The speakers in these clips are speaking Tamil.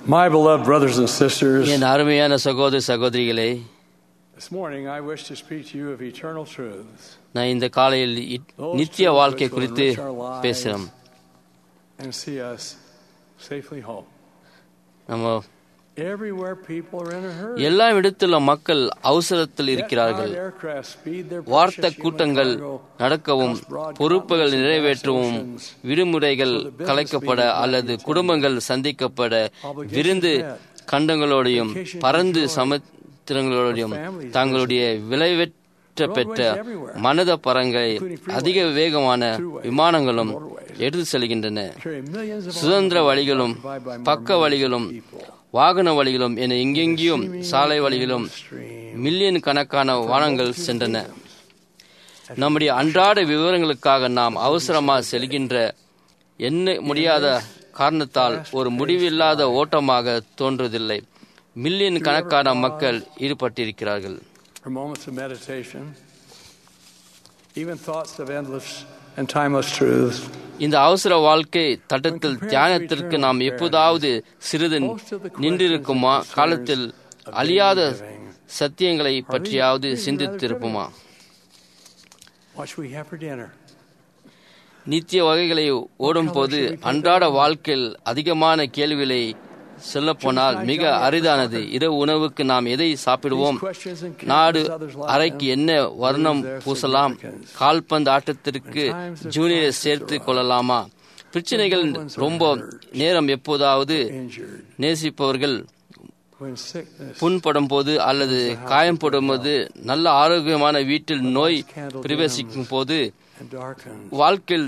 My beloved brothers and sisters, என் அருமையான சகோதர சகோதரிகளே this morning I wish to speak to you of eternal truths நான் இந்த காலையில் இ- நித்திய வாழ்க்கை குறித்து பேசுகிறோம் and see us safely home. நம்ம Everywhere people are in a hurry. எல்லா இடத்துல மக்கள் அவசரத்தில் Yet இருக்கிறார்கள் private aircraft speed their வார்த்த precious human கூட்டங்கள் cargo நடக்கவும் பொறுப்புகள் நிறைவேற்றவும் விடுமுறைகள் கலைக்கப்பட அல்லது குடும்பங்கள் சந்திக்கப்பட விருந்து கண்டங்களோடையும் பறந்து சமுத்திரங்களோடையும் தங்களுடைய விளைவெற்ற பெற்ற மனித பறங்களை அதிக வேகமான விமானங்களும் எடுத்து செல்கின்றன carry millions of சுதந்திர வழிகளும் occupied by more பக்க millions வழிகளும் of people. வாகன வழிகளும் என எங்கெங்கேயும் சாலை வழிகளும் Stream. மில்லியன் கணக்கான வானங்கள் சென்றன நம்முடைய அன்றாட விவரங்களுக்காக நாம் அவசரமாக செல்கின்ற எண்ண முடியாத காரணத்தால் ஒரு முடிவில்லாத ஓட்டமாக தோன்றுவதில்லை மில்லியன் கணக்கான மக்கள் ஈடுபட்டிருக்கிறார்கள் For moments of meditation, even thoughts of endless and timeless truths. இந்த அவசர வாழ்க்கை தட்டத்தில் தியானத்திற்கு நாம் எப்போதாவது சிறிது நின்றிருக்குமா காலத்தில் அழியாத சத்தியங்களை பற்றியாவது சிந்தித்திருப்போமா What should we have for dinner? நித்திய வகைகளை ஓடும்போது அன்றாட வாழ்க்கையில் அதிகமான கேள்விகளை சொல்லப்போனால் மிக அரிதானது இரவு உணவுக்கு நாம் எதை சாப்பிடுவோம் நாடு அறைக்கு என்ன வர்ணம் பூசலாம் கால்பந்து ஆட்டத்திற்கு ஜூனியரை சேர்த்து கொள்ளலாமா பிரச்சனைகள் ரொம்ப நேரம் எப்போதாவது Injured. நேசிப்பவர்கள் When sickness புண்படும் போது அல்லது காயம்படும் போது நல்ல ஆரோக்கியமான வீட்டில் நோய் பிரவேசிக்கும் போது and darkened. வாழ்க்கையில்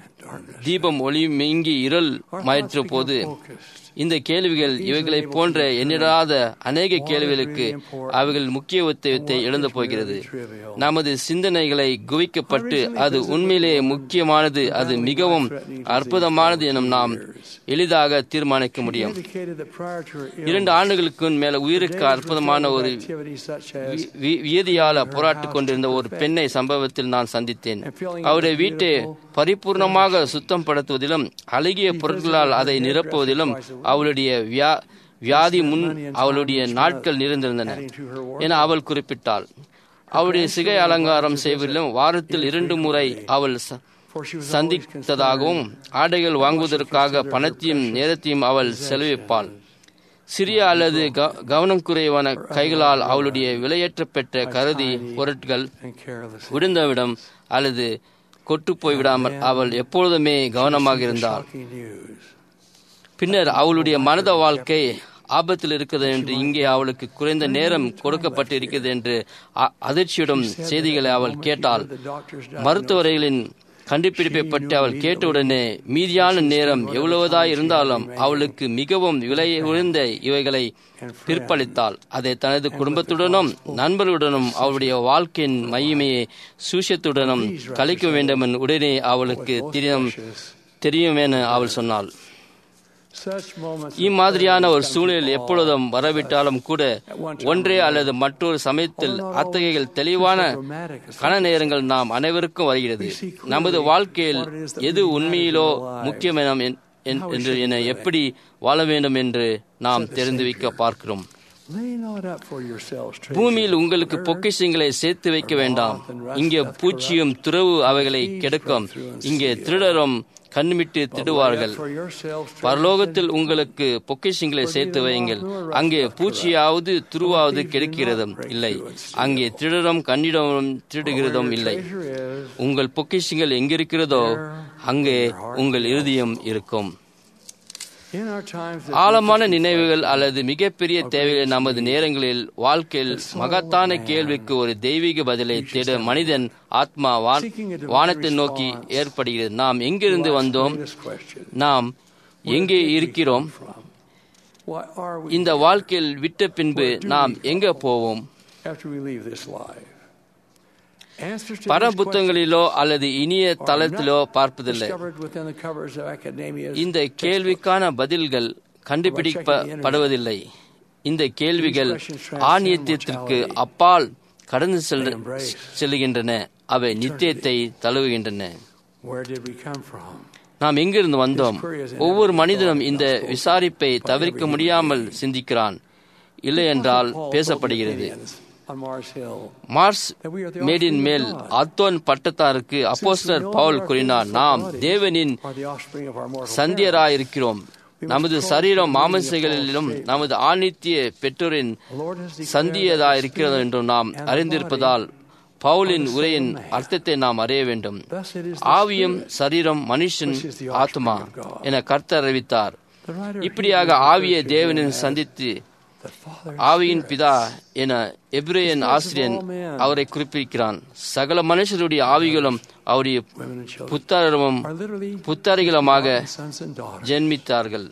தீபம் ஒளி மிங்கி இருள் Our மாயிற்ற thoughts போது become focused. இந்த கேள்விகள் இவைகளை போன்ற எண்ணிடாத அநேக கேள்விகளுக்கு அவைகள் முக்கியத்துவத்தை இழந்து போகிறது நமது சிந்தனைகளை குவிக்கப்பட்டு அது உண்மையிலேயே முக்கியமானது அது மிகவும் அற்புதமானது எனும் நாம் எளிதாக தீர்மானிக்க முடியும் Indicated that prior to her இரண்டு illness, ஆண்டுகளுக்கு மேல உயிருக்கு அற்புதமான ஒரு activities such as வி- வி- வியதியால போராட்டிக் கொண்டிருந்த ஒரு பெண்ணை சம்பவத்தில் நான் சந்தித்தேன் அவருடைய வீட்டை பரிபூர்ணமாக சுத்தம் படுத்துவதிலும் அழகிய பொருட்களால் அதை நிரப்புவதிலும் அவளுடைய வியா- வியாதி முன் அவளுடைய நாட்கள் நிறைந்திருந்தன adding to her work. என அவள் குறிப்பிட்டாள் அவளுடைய சிகை அலங்காரம் செய்வதிலும் வாரத்தில் இரண்டு முறை அவள் ச- For she was always சந்தித்ததாகவும் ஆடைகள் வாங்குவதற்காக பணத்தையும் நேரத்தையும் அவள் செலவிப்பாள் சிறிய அல்லது க- கவனம் குறைவான கைகளால் அவளுடைய விலையேற்ற பெற்ற கருதி பொருட்கள் and careless. விழுந்தவிடம் அல்லது கொட்டு போய்விடாமல் அவள் எப்பொழுதுமே கவனமாக இருந்தாள் Shocking news. பின்னர் அவளுடைய மனத வாழ்க்கை ஆபத்தில் இருக்கிறது என்று இங்கே அவளுக்கு குறைந்த நேரம் கொடுக்கப்பட்டு இருக்கிறது என்று அ- அதிர்ச்சியுடன் செய்திகளை அவள் கேட்டாள் The doctor's மருத்துவர்களின் கண்டுபிடிப்பை பற்றி அவள் கேட்டவுடனே மீதியான நேரம் எவ்வளவுதாய் இருந்தாலும் அவளுக்கு மிகவும் விலை உயர்ந்த இவைகளை பிற்பளித்தாள் அதை தனது குடும்பத்துடனும் நண்பர்களுடனும் அவளுடைய வாழ்க்கையின் மையமையை சூஷத்துடனும் கழிக்க வேண்டும் என உடனே அவளுக்கு தெரியும் தெரியும் என அவள் சொன்னாள் Such moments இம்மாதிரியான ஒரு சூழல் எப்பொழுதும் வரவிட்டாலும் கூட ஒன்றே அல்லது மற்றொரு சமயத்தில் அத்தகைய தெளிவான கன நேரங்கள் நாம் அனைவருக்கும் வருகிறது நமது வாழ்க்கையில் எது உண்மையிலோ முக்கியம் என என்- என்று என எப்படி வாழ வேண்டும் என்று நாம் தெரிந்து வைக்க பார்க்கிறோம் lay not up for yourselves treasures பூமியில் உங்களுக்கு பொக்கிஷங்களை சேர்த்து வைக்க வேண்டாம் இங்கே பூச்சியும் துறவு அவைகளை கெடுக்கும் இங்கே திருடரும் கண்மிட்டு திடுவார்கள் for yourselves treasures பரலோகத்தில் உங்களுக்கு பொக்கிஷங்களை சேர்த்து வையுங்கள் அங்கே பூச்சியாவது துருவாவது கெடுக்கிறதும் இல்லை அங்கே திருடரும் கண்ணிடமும் திருடுகிறதும் இல்லை treasure is உங்கள் பொக்கிஷங்கள் எங்கிருக்கிறதோ அங்கே உங்கள் இருதயம் இருக்கும் in our times that ஆழமான நினைவுகள் அல்லது மிகப்பெரிய தேவைகள் நமது நேரங்களில் வாழ்க்கையில் மகத்தான கேள்விக்கு ஒரு தெய்வீக பதிலை தேட மனிதன் ஆத்மா வான் வானத்தை நோக்கி ஏற்படுகிறது நாம் எங்கிருந்து வந்தோம் this question நாம் எங்கே இருக்கிறோம் why are we இந்த வாழ்க்கையில் விட்ட பின்பு நாம் எங்க போவோம் after we leave this life answers to பர these questions புத்தகங்களிலோ அல்லது இனிய are தளத்திலோ not பார்ப்பதில்லை discovered within the covers of academia's இந்த கேள்விக்கான பதில்கள் கண்டுபிடிக்கப்படுவதில்லை இந்த கேள்விகள் ஆணியத்திற்கு அப்பால் கடந்து செல் செல்லுகின்றன அவை நித்தியத்தை தழுவுகின்றன where did we come from நாம் எங்கிருந்து வந்தோம் ஒவ்வொரு மனிதனும் இந்த விசாரிப்பை தவிர்க்க முடியாமல் சிந்திக்கிறான் இல்லை என்றால் பேசப்படுகிறது on Mars Hill. மார்ஸ் மேடின் மேல் அத்தோன் பட்டத்தாருக்கு அப்போஸ்தலர் பவுல் கூறினார் நாம் தேவனின் Are the offspring of our mortal சந்தியராயிருக்கிறோம் நமது சரீரம் மாமசைகளிலும் நமது ஆணித்திய பெற்றோரின் The Lord has declared சந்தியதாயிருக்கிறது என்றும் நாம் அறிந்திருப்பதால் பவுலின் உரையின் அர்த்தத்தை நாம் அறிய வேண்டும் Thus it is ஆவியும் சரீரம் மனுஷன் ஆத்மா என கர்த்தர் அறிவித்தார் the writer இப்படியாக ஆவியை தேவனின் சந்தித்து that Father ஆவியின் பிதா என எப்ரேயன் ஆசிரியன் அவரை குறிப்பிடுகிறான் சகல மனுஷருடைய ஆவிகளும் அவருடைய women and children புத்தரமும் are literally புத்தரிகளுமாக sons and daughters. ஜென்மித்தார்கள்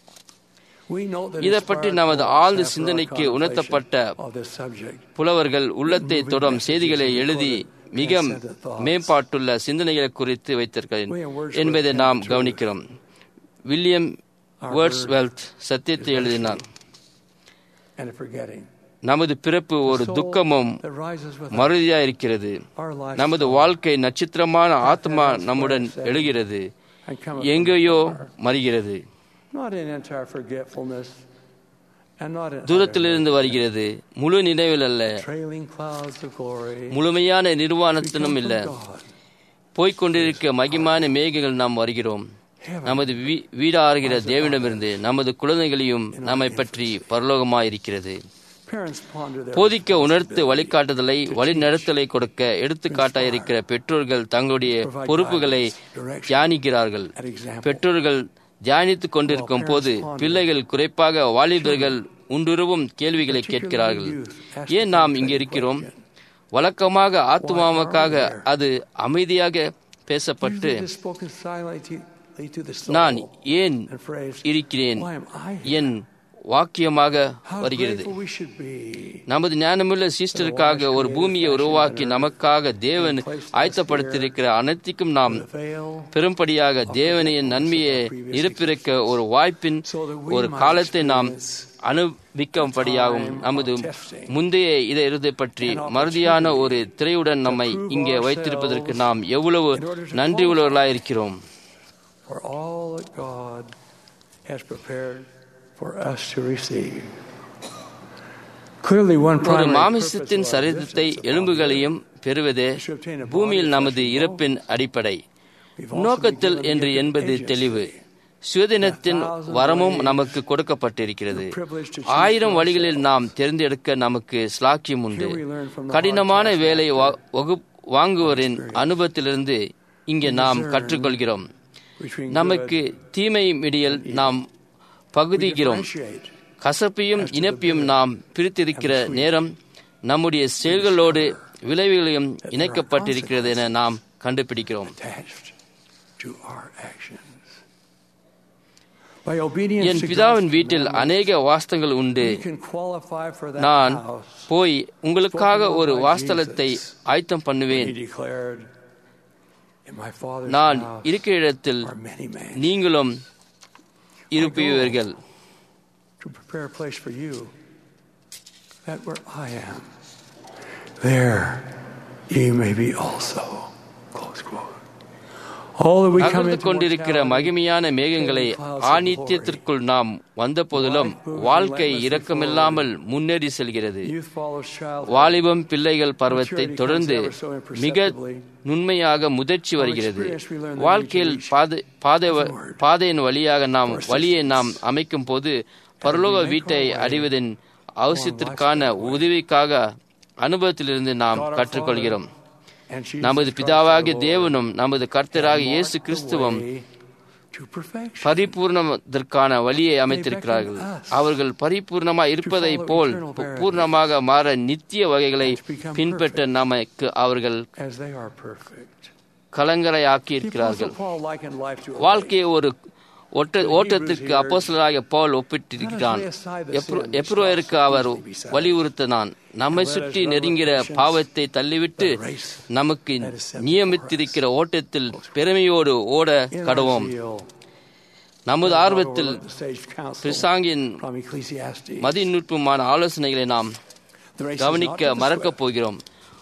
We know that இதை பற்றி inspired நமது quotes ஆழ்ந்த after our சிந்தனைக்கு contemplation உணர்த்தப்பட்ட of this subject. புலவர்கள் உள்ளத்தை தொடும் செய்திகளை எழுதி மிக மேம்பாட்டுள்ள சிந்தனைகளை குறித்து வைத்திருக்கிறேன் என்பதை நாம் கவனிக்கிறோம் வில்லியம் வேர்ட்ஸ்வெல்த் சத்தியத்தை எழுதினார் and forgetting. நமது பிறப்பு ஒரு துக்கமும் That rises with மறுதியா இருக்கிறது our life நமது வாழ்க்கை நட்சத்திரமான ஆத்மா நம்முடன் எழுகிறது and come எங்கேயோ மறிகிறது not in entire forgetfulness and not in தூரத்திலிருந்து வருகிறது முழு நினைவில் அல்ல trailing clouds of glory. முழுமையான We come நிர்வாணத்திலும் இல்ல from God. போய்க்கொண்டிருக்க மகிமான மேகங்கள் நாம் வருகிறோம் Heaven நமது வீ- வீடாறுகிற தேவனிடமிருந்து நமது குழந்தைகளையும் நம்மை பற்றி பரலோகமாயிருக்கிறது Parents ponder their போதிக்க உணர்த்து வழிகாட்டுதலை வழிநடத்தலை கொடுக்க எடுத்துக்காட்டாயிருக்கிற பெற்றோர்கள் தங்களுடைய பொறுப்புகளை தியானிக்கிறார்கள் at example. பெற்றோர்கள் தியானித்துக் கொண்டிருக்கும் போது பிள்ளைகள் குறைப்பாக வாலிபர்கள் உண்டுருவும் கேள்விகளை கேட்கிறார்கள் ஏன் நாம் இங்கே இருக்கிறோம் வழக்கமாக ஆத்மாவுக்காக அது அமைதியாக பேசப்பட்டு Usually it is spoken silently to the soul நான் ஏன் and phrase, இருக்கிறேன் Why am I here? N வாக்கியமாக How வருகிறது grateful we should be. நமது ஞானமுள்ள சீஸ்டருக்காக ஒரு பூமியை உருவாக்கி நமக்காக தேவன் ஆயத்தப்படுத்தியிருக்கிற அனைத்துக்கும் நாம் The veil பெரும்படியாக தேவனின் நன்மையை நிரப்பிருக்க ஒரு வாய்ப்பின் ஒரு காலத்தை நாம் அனுபவிக்கும்படியாகும் நமது முந்தைய இதை இறுதி பற்றி மறுதியான ஒரு திரையுடன் நம்மை இங்கே வைத்திருப்பதற்கு நாம் எவ்வளவு நன்றி உள்ளவர்களாயிருக்கிறோம் for all that God has prepared for us to receive. Clearly, one ஒரு primary மாமிசத்தின் purpose of சரிதத்தை existence of எலும்புகளையும் பெறுவதே பூமியில் நமது இறப்பின் அடிப்படை நோக்கத்தில் என்று என்பது தெளிவு சுயதினத்தின் வரமும் நமக்கு கொடுக்கப்பட்டிருக்கிறது ஆயிரம் வழிகளில் நாம் தேர்ந்தெடுக்க நமக்கு ஸ்லாக்கியம் உண்டு கடினமான வேலை வா- வகு- வாங்குவோரின் அனுபவத்திலிருந்து இங்கே நாம் கற்றுக்கொள்கிறோம் between நமக்கு தீமை மிடியில் நாம் பகுதிக்கிறோம் differentiate கசப்பையும் இனப்பையும் நாம் பிரித்திருக்கிற நேரம் நம்முடைய செயல்களோடு விளைவுகளையும் இணைக்கப்பட்டிருக்கிறது என நாம் கண்டுபிடிக்கிறோம் attached to our actions. By obedience N to பிதாவின் God's வீட்டில் commandments, அநேக வாஸ்தங்கள் உண்டு we can qualify for that நான் house. போய் உங்களுக்காக ஒரு வாஸ்தலத்தை ஆயத்தம் He பண்ணுவேன் declared, "In my Father's நான் house இருக்கிற இடத்தில் are many mansions நீங்களும் இருப்பீர்கள் to prepare a place for you, that where I am, there ye may be also." Close quote. All that we come நகர்ந்து into கொண்டிருக்கிற mortality, மகிமையான மேகங்களை ஆணித்தியத்திற்குள் நாம் வந்த போதிலும் வாழ்க்கை இரக்கமில்லாமல் முன்னேறி செல்கிறது youth follows childhood. வாலிபம் பிள்ளைகள் பருவத்தை தொடர்ந்து மிக நுண்மையாக முதிர்ச்சி வருகிறது வாழ்க்கையில் பாதை பாதை வ- பாதையின் வழியாக நாம் வழியை நாம் அமைக்கும் போது பரலோக வீட்டை அடைவதின் அவசியத்திற்கான உதவிக்காக அனுபவத்திலிருந்து நாம் கற்றுக்கொள்கிறோம் And Jesus நமது Christ பிதாவாகிய the Lord தேவனும் நமது கர்த்தராகிய marked இயேசு the கிறிஸ்துவும் way to perfection. பரிபூர்ணத்திற்கான வழியை அமைத்திருக்கிறார்கள் அவர்கள் பரிபூர்ணமாய் இருப்பதைப் போல் பூர்ணமாக மாற நித்திய வகைகளை பின்பற்ற நமக்கு அவர்கள் as they are perfect. கலங்கரையாக்கி The Apostle இருக்கிறார்கள் Paul likened life to a வாழ்க்கையை ஒரு ஒட்ட ஓட்டத்திற்கு அப்போஸ்தலராகிய பவுல் ஒப்பிட்டிருக்கிறான் எப்ரு- எப்ரோயருக்கு அவர் வலியுறுத்தினான் நம்மை சுற்றி நெருங்கிற பாவத்தை தள்ளிவிட்டு நமக்கு நியமித்திருக்கிற ஓட்டத்தில் பெருமையோடு ஓட in கடவோம் our zeal. நமது ஆர்வத்தில் The sage counsel பிரிசாங்கின் from Ecclesiastes. மதிநுட்பமான ஆலோசனைகளை நாம் The race is not கவனிக்க to the மறக்கப் swift, போகிறோம்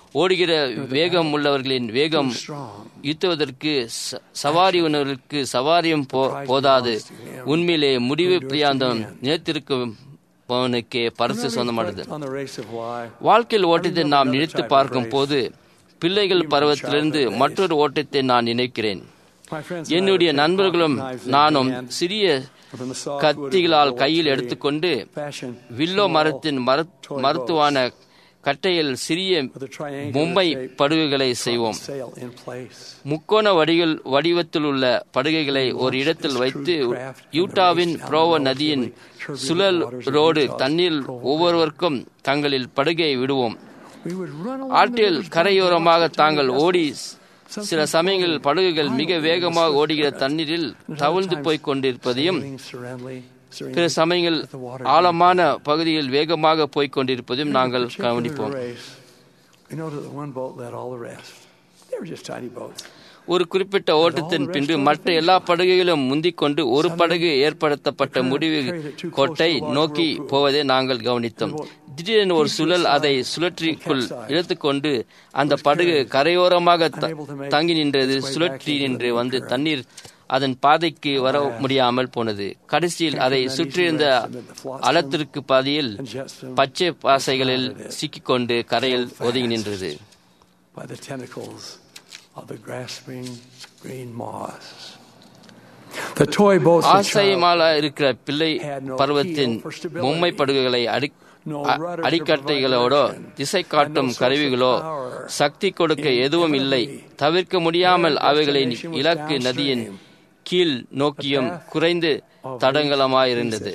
ஓடுகிற வேகம் உள்ளவர்களின் வேகம் strong. யுத்துவதற்கு ச- சவாரி உணர்வுக்கு சவாரியும் போ- போதாது உண்மையிலே முடிவு பிரியாந்தம் நினைத்திருப்பவனுக்கே பரிசு சொந்தமானது Reflect on the race of life. வாழ்க்கையில் ஓட்டத்தை நாம் நினைத்து பார்க்கும் போது பிள்ளைகள் பருவத்திலிருந்து மற்றொரு ஓட்டத்தை நான் நினைக்கிறேன் My friends and I என்னுடைய would take நண்பர்களும் pocket knives in நானும் hand சிறிய from the softwood கத்திகளால் of the கையில் tree, எடுத்துக்கொண்டு fashion வில்லோ small மரத்தின் மரத்- மருத்துவான கட்டையில் சிறிய with a triangular பொம்மை shape படுகுகளை செய்வோம் sail in place. முக்கோண வடிவில் வடிவத்தில் உள்ள படுகைகளை ஒரு இடத்தில் வைத்து யூட்டாவின் புரோவ நதியின் சுழல் ரோடு தண்ணீர் ஒவ்வொருவருக்கும் தங்களில் படுகையை விடுவோம் We would run along the ஆற்றில் river's கரையோரமாக bank to தாங்கள் watch the ஓடி vessels. சில சமயங்களில் படகுகள் மிக வேகமாக ஓடுகிற தண்ணீரில் தவிழ்ந்து போய்க் கொண்டிருப்பதையும் Sailing serenely, serenely பிற சமயங்களில் with the water ஆழமான பகுதியில் வேகமாக போய்க் கொண்டிருப்பதையும் நாங்கள் particular கவனிப்போம் race, we know that the one boat led all the rest. They were just tiny boats. ஒரு குறிப்பிட்ட ஓட்டத்தின் பின்பு மற்ற எல்லா படகுகளும் முந்திக் கொண்டு ஒரு படகு ஏற்படுத்தப்பட்ட முடிவு கோட்டை நோக்கி போவதை நாங்கள் கவனித்தோம் திடீரென ஒரு சுழல் அதை சுழற்றிக்குள் இழுத்துக்கொண்டு அந்த படகு கரையோரமாக த- தங்கி நின்றது சுழற்றி நின்று வந்து தண்ணீர் அதன் பாதைக்கு வர முடியாமல் போனது கடைசியில் அதை சுற்றியிருந்த அலத்திற்கு பாதியில் And Jetson பச்சை பாசைகளில் சிக்கிக்கொண்டு கரையில் ஒதுங்கி நின்றது by the tentacles of the grasping green moss. The toy boats of child ஆசையமால இருக்கிற பிள்ளை பருவத்தின் பொம்மை படகுகளை அடி அ- அடிக்கட்டைகளோடோ திசை காட்டும் கருவிகளோ சக்தி கொடுக்க எதுவும் இல்லை தவிர்க்க முடியாமல் அவைகளின் இலக்கு நதியின் கீழ் நோக்கியும் குறைந்து தடங்கலமாயிருந்தது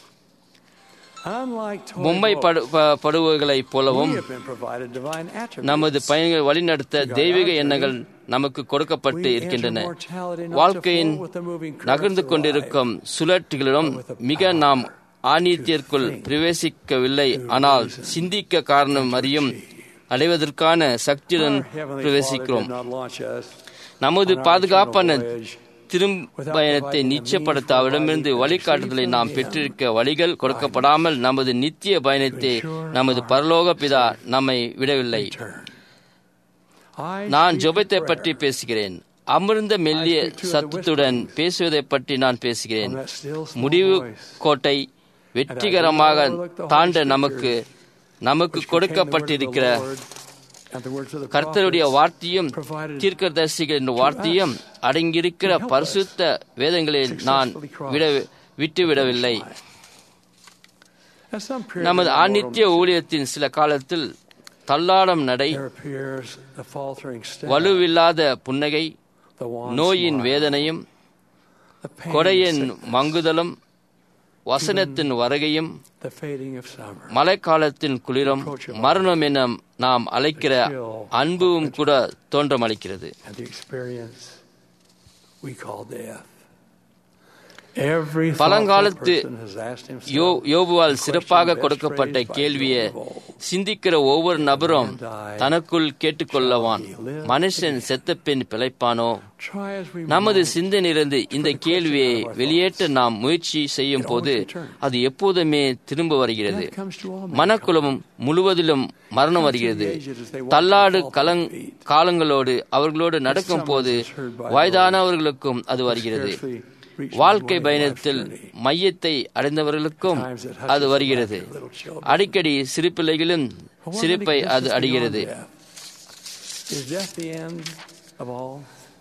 unlike toy பொம்மை boats, படு ப- படுகைகளைப் போலவும் we have been provided divine attributes. நமது பயன்கள் வழிநடத்த தெய்வீக எண்ணங்கள் நமக்கு கொடுக்கப்பட்டு இருக்கின்றன வாழ்க்கையின் நகர்ந்து கொண்டிருக்கும் சுழற்சிகளிலும் மிக நாம் ஆணியத்திற்குள் பிரவேசிக்கவில்லை ஆனால் சிந்திக்க காரணம் அறியும் அடைவதற்கான சக்தியுடன் Our Heavenly Father did பிரவேசிக்கிறோம் not launch us நமது on our பாதுகாப்பான eternal voyage திரும்ப பயணத்தை நிச்சயப்படுத்த அவரிடமிருந்து வழிகாட்டுதலை நாம் பெற்றிருக்க வழிகள் கொடுக்கப்படாமல் நமது நித்திய பயணத்தை நமது பரலோக பிதா நம்மை விடவில்லை return. I நான் speak ஜெபத்தை of பற்றி prayer பேசுகிறேன் அமிர்ந்த மெல்லிய சத்தத்துடன் பேசுவதை பற்றி நான் பேசுகிறேன் on that still small முடிவு voice. கோட்டை வெற்றிகரமாக தாண்ட நமக்கு நமக்கு கொடுக்கப்பட்டிருக்கிற And the words of the கர்த்தருடைய prophets வார்த்தையும் தீர்க்கதரிசிகளின் வார்த்தையும் அடங்கியிருக்கிற பரிசுத்த வேதங்களில் நான் விட விட்டுவிடவில்லை At some period நமது in the ஆநித்திய mortal ஊழியத்தின் சில காலத்தில் தள்ளாடம் நடை there appears the faltering step, வலுவில்லாத புன்னகை the wan நோயின் smile, வேதனையும் the pain of கொடையின் sickness, மங்குதலும் வசனத்தின் வருகையும் the fading of summer. மழைக்காலத்தின் குளிரும் மரணம் என நாம் அழைக்கிற அன்பும் கூட தோன்றமளிக்கிறது and the experience we call death. Every thoughtful பழங்காலத்து person has asked himself yo யோபுவால் the சிறப்பாக question best கொடுக்கப்பட்ட phrased by கேள்வியை Job of old. சிந்திக்கிற ஒவ்வொரு நபரும் தனக்குள் கேட்டுக்கொள்ளவான் மனுஷன் செத்த பின் பிழைப்பானோ Try as we நமது might, சிந்தனையிலிருந்து இந்த கேள்வியை வெளியேற்ற நாம் முயற்சி செய்யும் போது அது எப்போதுமே திரும்ப வருகிறது death comes to all மனக்குளம் முழுவதிலும் மரணம் வருகிறது தள்ளாடு கலங் காலங்களோடு அவர்களோடு நடக்கும் போது வயதானவர்களுக்கும் அது வருகிறது scarcely reach வாழ்க்கை the பயணத்தில் மையத்தை அடைந்தவர்களுக்கும் அது வருகிறது அடிக்கடி சிறு பிள்ளைகளும் சிரிப்பை அது அடைகிறது Is death the end of all?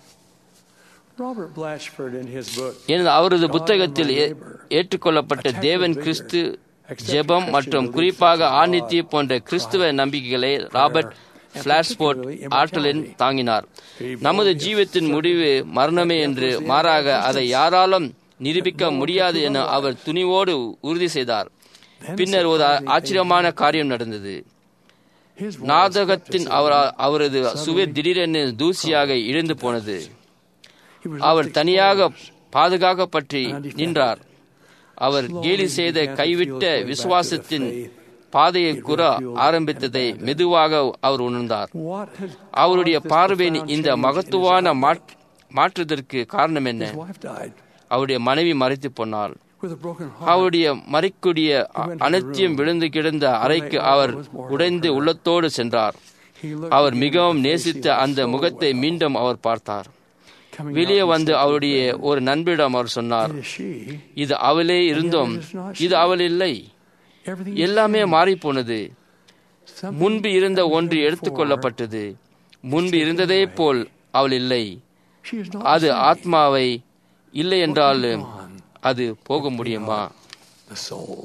Robert Blatchford in his book எனது அவரது புத்தகத்தில் ஏ- ஏற்றுக்கொள்ளப்பட்ட தேவன் கிறிஸ்து ஜெபம் மற்றும் குறிப்பாக ஆணித்திய போன்ற கிறிஸ்துவ நம்பிக்கைகளை ராபர்ட் பிளாஷ்போர்ட் ஆற்றலின் தாங்கினார் நமது ஜீவத்தின் முடிவு மரணமே என்று மாறாக அதை யாராலும் நிரூபிக்க முடியாது என அவர் துணிவோடு உறுதி செய்தார் பின்னர் ஒரு ஆ- ஆச்சரியமான காரியம் நடந்தது his voice நாதகத்தின் அவர் அவரது சுவர் திடீரென தூசியாக இழந்து போனது he was அவர் left தனியாக exposed. பாதுகாக்க பற்றி நின்றார் அவர் கேலி செய்த கைவிட்ட விசுவாசத்தின் பாதையை கூற ஆரம்பித்ததை மெதுவாக அவர் உணர்ந்தார் What had அவருடைய caused this பார்வையின் profound இந்த change in his மகத்துவான outlook? மாற்- மாற்றுதற்கு காரணம் என்ன His wife died அவருடைய மனைவி மறைத்து போனாள் with a broken heart. அவருடைய மறைக்கூடிய அ- அனைத்தியம் விழுந்து கிடந்த அறைக்கு அவர் உடைந்து உள்ளத்தோடு சென்றார் He looked அவர் again மிகவும் at the face நேசித்த he loved அந்த so முகத்தை well. மீண்டும் அவர் பார்த்தார் Coming வெளியே out, he வந்து said to அவருடைய the friend, ஒரு நண்பரிடம் அவர் சொன்னார் "It is she. இது அவளே இருந்தும் இது அவள் இல்லை Everything is எல்லாமே changed. மாறி போனது Something முன்பு இருந்த that was ஒன்று there எடுத்துக் before, கொள்ளப்பட்டது முன்பு இருந்ததே போல் அவள் இல்லை she is not அது the same. ஆத்மாவை இல்லை என்றால் What is gone? அது போக முடியுமா The soul.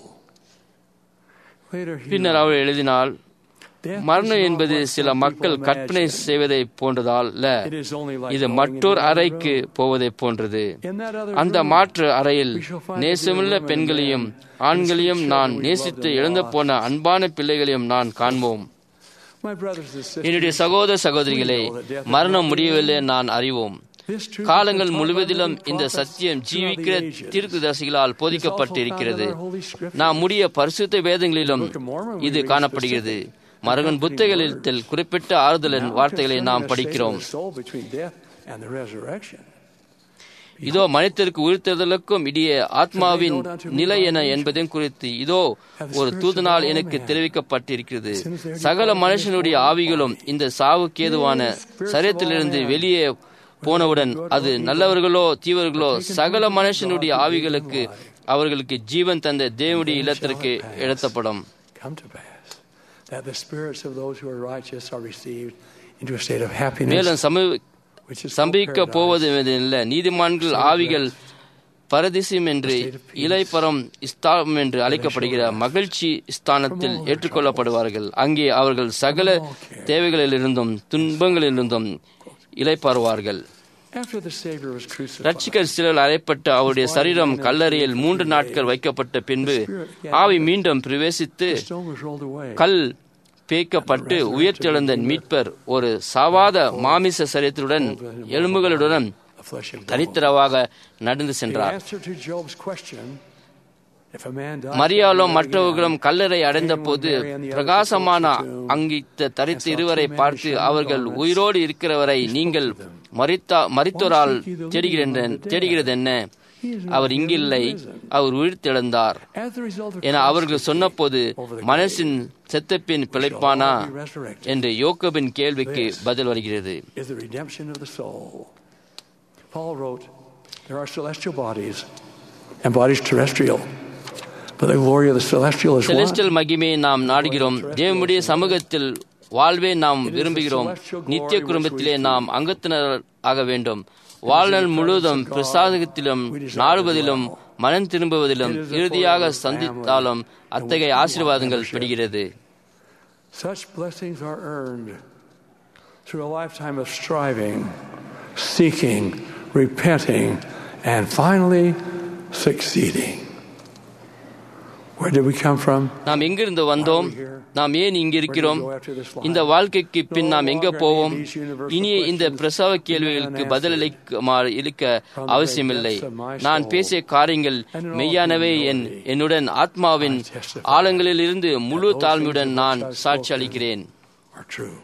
Later he பின்னர் wrote, அவள் எழுதினாள் "Death மரணம் is not என்பது what சில some மக்கள் people கற்பனை imagine. செய்வதை போன்றதால் அல்ல It is only like இது going மற்றொரு into another அறைக்கு room. போவதை போன்றது In that other அந்த room, மாற்று அறையில் we shall find the நேசமுள்ள dear women and பெண்களையும் men, ஆண்களையும் and sweet நான் children we நேசித்து loved and இழந்து lost. போன அன்பான பிள்ளைகளையும் நான் காண்போம் My brothers and sisters, என்னுடைய சகோதர சகோதரிகளே we know that death is மரணம் not முடியவில்லை the end. நான் அறிவோம் This truth காலங்கள் has been taught by முழுவதிலும் many இந்த prophets சத்தியம் throughout ஜீவிக்கிற the ages. தீர்க்கதரிசிகளால் It is also போதிக்கப்பட்டு found in இருக்கிறது our Holy Scriptures. நாம் முடிய பரிசுத்த வேதங்களிலும் Book of Mormon, we இது read காணப்படுகிறது specific மரகன் and புத்தகத்தில் குறிப்பிட்ட ஆறுதலின் Now வார்த்தைகளை concerning நாம் the state of படிக்கிறோம் the soul between death and the resurrection. இதோ மனிதருக்கு உயிர்த்தெழுதலுக்கும் இடையே ஆத்மாவின் நிலை என என்பதையும் குறித்து இதோ ஒரு தூதனால் எனக்கு தெரிவிக்கப்பட்டிருக்கிறது சகல மனுஷனுடைய ஆவிகளும் இந்த சாவுக்கேதுவான சரீரத்திலிருந்து வெளியே போனவுடன் அது நல்லவர்களோ தீவர்களோ சகல மனுஷனுடைய ஆவிகளுக்கு அவர்களுக்கு ஜீவன் தந்த தேவனுடைய இல்லத்திற்கு எடுத்தப்படும் Come to pass that the spirits of those who are righteous are received into a state of happiness, மேலும் சம which is no Champika paradise. போவது இல்லை நீதிமான்கள் ஆவிகள் பரதிசியம் என்று இலைப்பரம் ஸ்தானம் என்று அழைக்கப்படுகிற மகிழ்ச்சி ஸ்தானத்தில் ஏற்றுக்கொள்ளப்படுவார்கள் அங்கே அவர்கள் சகல தேவைகளிலிருந்தும் துன்பங்களிலிருந்தும் இலைப்பாருவார்கள் After the Savior was crucified, ரட்சிகர் சிலர் அறைப்பட்டு அவருடைய சரீரம் கல்லறையில் மூன்று நாட்கள் வைக்கப்பட்ட பின்பு ஆவி மீண்டும் பிரவேசித்து the stone was rolled away. கல் பேய்க்கப்பட்டு உயிர்த்தெழுந்த மீட்பர் ஒரு சாவாத மாமிச சரீரத்துடன் எலும்புகளுடன் the flesh and bone. தனித்தரவாக நடந்து The சென்றார் answer to Job's question, if a man dies, மரியாலும் மற்றவர்களும் கல்லறை அடைந்த போது பிரகாசமான அங்கித்த தரித்த இருவரை பார்த்து அவர்கள் உயிரோடு இருக்கிறவரை நீங்கள் மரித்தா மரித்தோரால் தேடுகிறேன் தேடுகிறது என்ன அவர் இங்கில்லை அவர் உயிர்த்தெழுந்தார் as the result of என அவர்கள் சொன்னபோது மனசின் செத்தப்பின் பிழைப்பானா என்று யோக்கபின் கேள்விக்கு பதில் வருகிறது is the redemption of the soul. Paul wrote, There are celestial bodies and bodies terrestrial, but the glory of the celestial is one. Celestial மகிமையை நாம் நாடுகிறோம் தேவனுடைய சமூகத்தில் வாழ்வே நாம் விரும்புகிறோம் நித்திய குடும்பத்திலே நாம் அங்கத்தினர் ஆக வேண்டும் வாழ்நாள் முழுவதும் பிரசாதத்திலும் நாடுவதிலும் மனம் திரும்புவதிலும் இறுதியாக சந்தித்தாலும் அத்தகைய ஆசீர்வாதங்கள் பெறுகிறது Such blessings are earned through a lifetime of striving, seeking, repenting, and finally succeeding. Where did we come from? நாம் எங்கிருந்து வந்தோம் நாம் ஏன் இங்கு இருக்கிறோம் இந்த வாழ்க்கைக்கு பின் நாம் எங்க போவோம் இனிய இந்த பிரசவ கேள்விகளுக்கு பதிலளிக்குமாறு இருக்க அவசியமில்லை நான் பேசிய காரியங்கள் மெய்யானவே என் என்னுடன் ஆத்மாவின் ஆழங்களில் இருந்து முழு தாழ்மையுடன் நான் சாட்சி அளிக்கிறேன் Are true.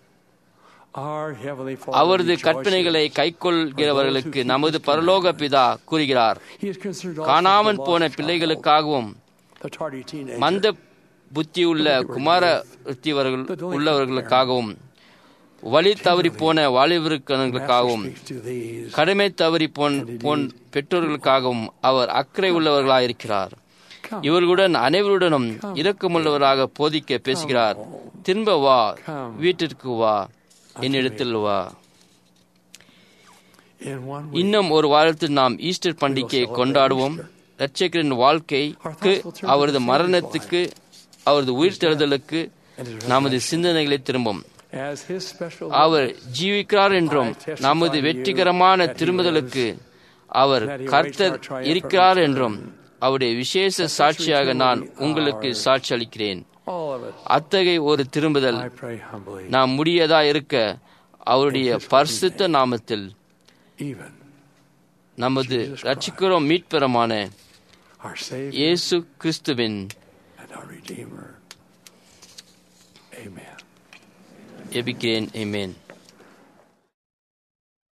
Our Heavenly Father அவரது rejoices. கற்பனைகளை கைக்கொள்கிறவர்களுக்கு நமது பரலோக பிதா கூறுகிறார் He is concerned also காணாமல் for the போன lost பிள்ளைகளுக்காகவும் child, the tardy teenager. மந்த புத்தியுள்ள குமார புத்தியவர்கள் உள்ளவர்களுக்காகவும் வழி தவறி போன வாலிபர்களுக்காகவும் Speaks to these. கடமை தவறி போன் போன் பெற்றோர்களுக்காகவும் அவர் அக்கறை உள்ளவர்களாயிருக்கிறார் இவர்களுடன் அனைவருடனும் இரக்கமுள்ளவராக போதிக்க பேசுகிறார் திரும்ப வா வீட்டிற்கு வா என்னிடத்தில் வா In one week, இன்னும் ஒரு வாரத்தில் நாம் ஈஸ்டர் பண்டிகையை கொண்டாடுவோம் இரட்சகரின் வாழ்க்கைக்கு அவரது மரணத்துக்கு அவரது உயிர்த்தெழுதலுக்கு நமது சிந்தனைகளை திரும்பும் as His special அவர் ஜீவிக்கிறார் என்றும் நமது வெற்றிகரமான திரும்புதலுக்கு அவர் கர்த்தர் இருக்கிறார் என்றும் அவருடைய விசேஷ சாட்சியாக நான் உங்களுக்கு சாட்சி அளிக்கிறேன் all of it, அத்தகைய ஒரு திரும்புதல் I pray humbly, நாம் முடியதா இருக்க அவருடைய பரிசுத்த நாமத்தில் even நமது ரட்சிக்கிறோம் மீட்பெறமான our Savior இயேசு கிறிஸ்துவின் and our Redeemer. Amen. எபிக்கிறேன் Amen